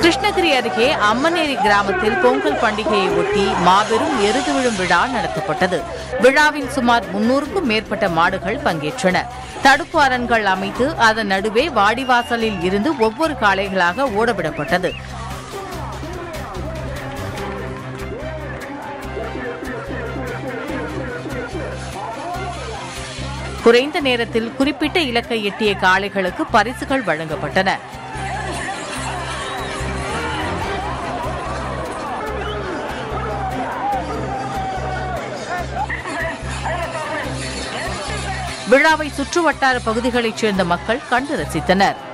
கிருஷ்ணகிரி அருகே அம்மனேரி கிராமத்தில் பொங்கல் பண்டிகையை ஒட்டி மாபெரும் எருது விழும் விழா நடத்தப்பட்டது விழாவில் சுமார் முன்னூறுக்கும் மேற்பட்ட மாடுகள் பங்கேற்றன தடுப்பு அரண்கள் அமைத்து அதன் நடுவே வாடிவாசலில் இருந்து ஒவ்வொரு காளைகளாக ஓடவிடப்பட்டது குறைந்த நேரத்தில் குறிப்பிட்ட இலக்கை எட்டிய காளைகளுக்கு பரிசுகள் வழங்கப்பட்டன விழாவை சுற்றுவட்டார பகுதிகளைச் சேர்ந்த மக்கள் கண்டு ரசித்தனர்